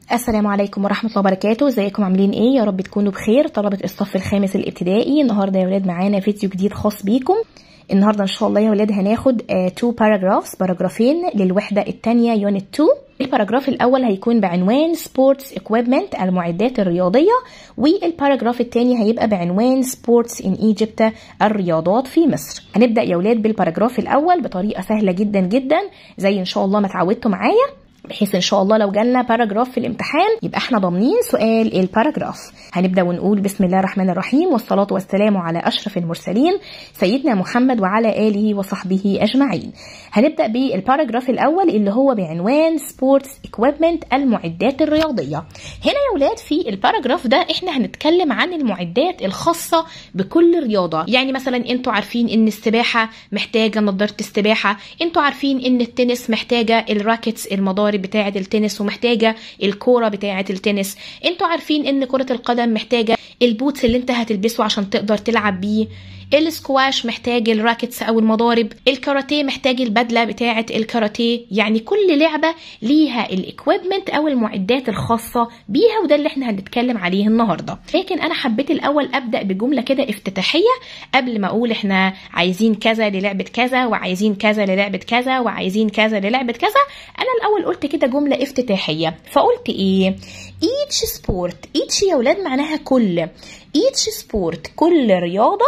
السلام عليكم ورحمة الله وبركاته ازيكم عاملين ايه يا رب تكونوا بخير طلبة الصف الخامس الابتدائي النهاردة يا ولاد معانا فيديو جديد خاص بيكم النهاردة ان شاء الله يا ولاد هناخد 2 باراجرافز باراجرافين للوحدة التانية يونت 2 الباراجراف الاول هيكون بعنوان سبورتس اكويبمنت المعدات الرياضية والباراجراف الثاني هيبقى بعنوان سبورتس ان ايجيبت الرياضات في مصر هنبدأ يا ولاد بالباراجراف الاول بطريقة سهلة جدا جدا زي ان شاء الله ما اتعودتوا معايا بحيث ان شاء الله لو جالنا باراجراف في الامتحان يبقى احنا ضامنين سؤال الباراجراف هنبدا ونقول بسم الله الرحمن الرحيم والصلاه والسلام على اشرف المرسلين سيدنا محمد وعلى اله وصحبه اجمعين هنبدا بالباراجراف الاول اللي هو بعنوان سبورتس اكويبمنت المعدات الرياضيه هنا يا ولاد في الباراجراف ده احنا هنتكلم عن المعدات الخاصه بكل رياضه يعني مثلا انتوا عارفين ان السباحه محتاجه نظاره السباحه انتوا عارفين ان التنس محتاجه الراكتس المضارب بتاعه التنس ومحتاجه الكوره بتاعه التنس انتوا عارفين ان كره القدم محتاجه البوتس اللي انت هتلبسه عشان تقدر تلعب بيه السكواش محتاج الراكتس او المضارب الكاراتيه محتاج البدله بتاعه الكاراتيه يعني كل لعبه ليها الاكويبمنت او المعدات الخاصه بيها وده اللي احنا هنتكلم عليه النهارده لكن انا حبيت الاول ابدا بجمله كده افتتاحيه قبل ما اقول احنا عايزين كذا للعبه كذا وعايزين كذا للعبه كذا وعايزين كذا للعبه كذا انا الاول قلت كده جمله افتتاحيه فقلت ايه each sport each يا ولاد معناها كل each sport كل رياضه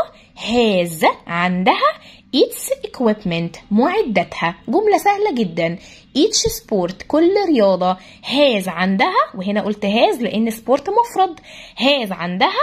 has عندها its equipment معدتها جملة سهلة جدا each sport كل رياضة has عندها وهنا قلت has لأن سبورت مفرد has عندها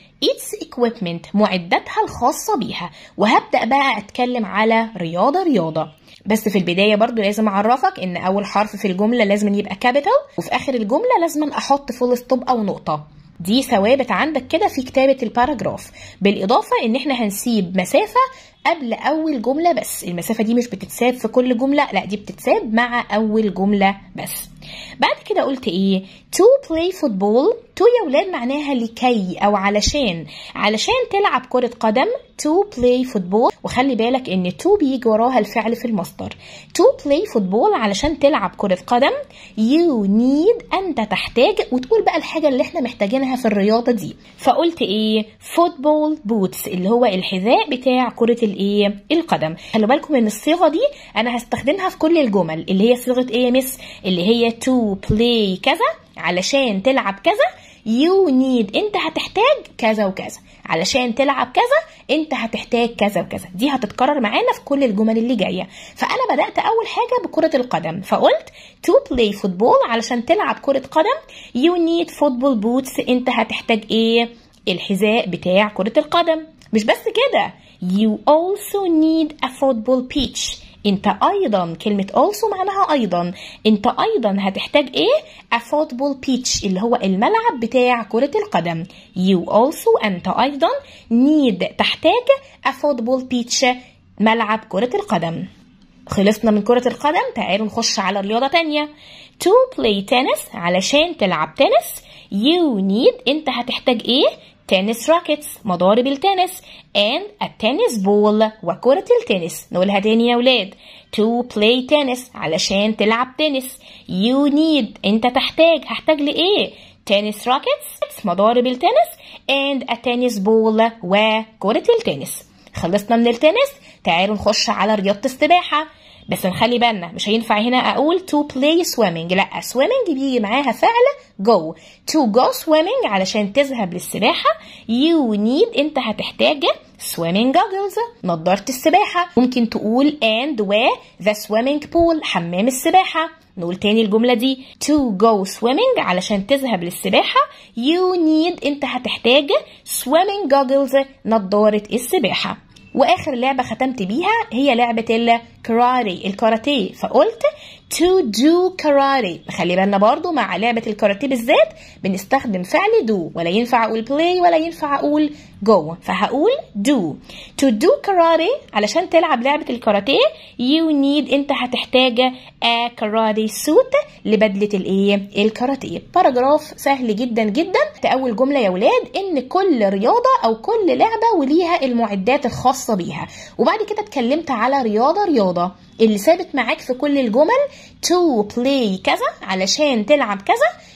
its equipment معدتها الخاصة بيها وهبدأ بقى أتكلم على رياضة رياضة بس في البداية برضو لازم أعرفك إن أول حرف في الجملة لازم يبقى كابيتال وفي آخر الجملة لازم أحط فول ستوب أو نقطة دي ثوابت عندك كده في كتابة الباراجراف بالإضافة إن إحنا هنسيب مسافة قبل أول جملة بس المسافة دي مش بتتساب في كل جملة لا دي بتتساب مع أول جملة بس بعد كده قلت ايه to play football to يا ولاد معناها لكي او علشان علشان تلعب كرة قدم to play football وخلي بالك ان to بيجي وراها الفعل في المصدر to play football علشان تلعب كرة قدم you need انت تحتاج وتقول بقى الحاجة اللي احنا محتاجينها في الرياضة دي فقلت ايه football boots اللي هو الحذاء بتاع كرة الايه القدم خلوا بالكم ان الصيغة دي انا هستخدمها في كل الجمل اللي هي صيغة ايه يا مس اللي هي to play كذا علشان تلعب كذا you need انت هتحتاج كذا وكذا علشان تلعب كذا انت هتحتاج كذا وكذا دي هتتكرر معانا في كل الجمل اللي جايه فانا بدات اول حاجه بكره القدم فقلت to play football علشان تلعب كره قدم you need football boots انت هتحتاج ايه الحذاء بتاع كره القدم مش بس كده you also need a football pitch انت ايضا كلمة also معناها ايضا انت ايضا هتحتاج ايه a football pitch اللي هو الملعب بتاع كرة القدم you also انت ايضا need تحتاج a football pitch ملعب كرة القدم خلصنا من كرة القدم تعالوا نخش على رياضة تانية to play tennis علشان تلعب تنس you need انت هتحتاج ايه تنس راكتس مضارب التنس and a tennis ball وكرة التنس نقولها تاني يا ولاد to play tennis علشان تلعب تنس you need انت تحتاج هحتاج لإيه تنس راكتس مضارب التنس and a tennis ball وكرة التنس خلصنا من التنس تعالوا نخش على رياضة السباحة بس نخلي بالنا مش هينفع هنا اقول to play swimming لا swimming بيجي معاها فعل go to go swimming علشان تذهب للسباحة you need انت هتحتاج swimming goggles نظارة السباحة ممكن تقول and و the swimming pool حمام السباحة نقول تاني الجملة دي to go swimming علشان تذهب للسباحة you need انت هتحتاج swimming goggles نظارة السباحة واخر لعبه ختمت بيها هي لعبه الكاراتيه الكاراتيه فقلت to do karate خلي بالنا برضو مع لعبة الكاراتيه بالذات بنستخدم فعل do ولا ينفع أقول play ولا ينفع أقول go فهقول do to do karate علشان تلعب لعبة الكاراتيه you need أنت هتحتاج a karate suit لبدلة الإيه الكاراتيه باراجراف سهل جدا جدا أول جملة يا ولاد إن كل رياضة أو كل لعبة وليها المعدات الخاصة بيها وبعد كده اتكلمت على رياضة رياضة اللي ثابت معاك في كل الجمل to play كذا علشان تلعب كذا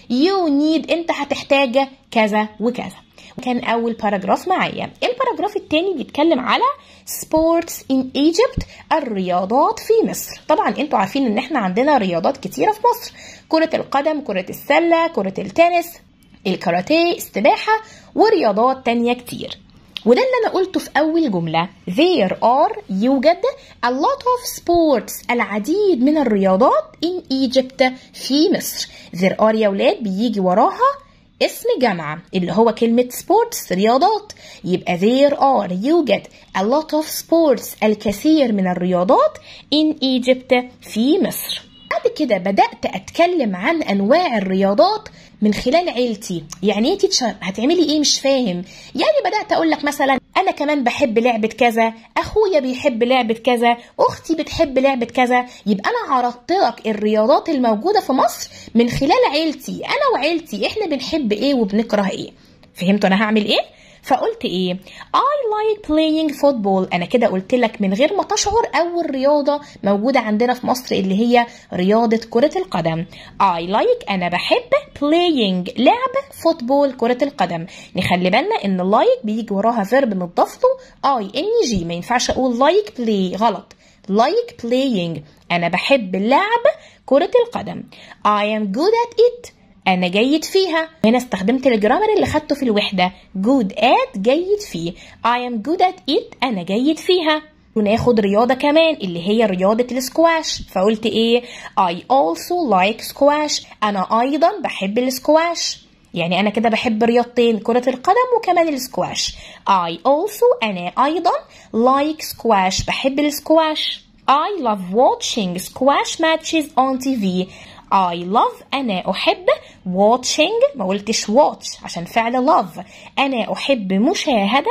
you need انت هتحتاج كذا وكذا كان اول باراجراف معايا الباراجراف التاني بيتكلم على sports in Egypt الرياضات في مصر طبعا انتوا عارفين ان احنا عندنا رياضات كتيرة في مصر كرة القدم كرة السلة كرة التنس الكاراتيه السباحة ورياضات تانية كتير وده اللي انا قلته في اول جمله there are يوجد a lot of sports العديد من الرياضات in Egypt في مصر there are يا ولاد بيجي وراها اسم جامعة اللي هو كلمة sports رياضات يبقى there are يوجد a lot of sports الكثير من الرياضات in Egypt في مصر بعد كده بدأت أتكلم عن أنواع الرياضات من خلال عيلتي يعني ايه تيتشر هتعملي ايه مش فاهم يعني بدات اقول لك مثلا انا كمان بحب لعبه كذا اخويا بيحب لعبه كذا اختي بتحب لعبه كذا يبقى انا عرضت لك الرياضات الموجوده في مصر من خلال عيلتي انا وعيلتي احنا بنحب ايه وبنكره ايه فهمتوا انا هعمل ايه فقلت ايه I like playing football انا كده قلت لك من غير ما تشعر اول رياضه موجوده عندنا في مصر اللي هي رياضه كره القدم I like انا بحب playing لعب فوتبول كره القدم نخلي بالنا ان like بيجي وراها فيرب متضاف له اي ان جي ما ينفعش اقول like play غلط like playing انا بحب اللعب كره القدم I am good at it أنا جيد فيها هنا استخدمت الجرامر اللي خدته في الوحدة good at جيد فيه I am good at it أنا جيد فيها وناخد رياضة كمان اللي هي رياضة السكواش فقلت ايه I also like squash أنا أيضا بحب السكواش يعني أنا كده بحب رياضتين كرة القدم وكمان السكواش I also أنا أيضا like squash بحب السكواش I love watching squash matches on TV I love أنا أحب watching ما قلتش watch عشان فعل love أنا أحب مشاهدة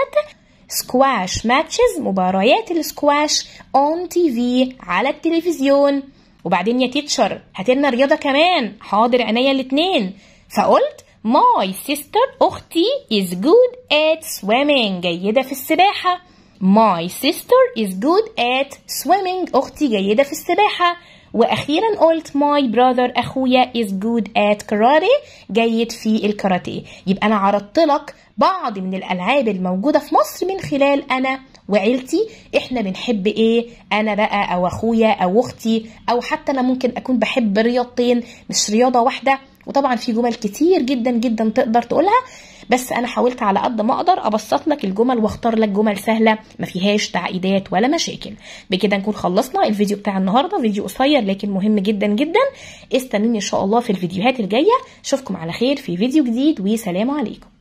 squash matches مباريات السكواش on TV على التلفزيون وبعدين يا تيتشر هاتلنا رياضة كمان حاضر عينيا الاتنين فقلت my sister أختي is good at swimming جيدة في السباحة my sister is good at swimming أختي جيدة في السباحة واخيرا قلت my brother اخويا is good at karate جيد في الكاراتيه يبقى انا عرضت لك بعض من الالعاب الموجوده في مصر من خلال انا وعيلتي احنا بنحب ايه انا بقى او اخويا او اختي او حتى انا ممكن اكون بحب رياضتين مش رياضه واحده وطبعا في جمل كتير جدا جدا تقدر تقولها بس انا حاولت على قد ما اقدر ابسط لك الجمل واختار لك جمل سهله ما فيهاش تعقيدات ولا مشاكل بكده نكون خلصنا الفيديو بتاع النهارده فيديو قصير لكن مهم جدا جدا استنوني ان شاء الله في الفيديوهات الجايه اشوفكم على خير في فيديو جديد وسلام عليكم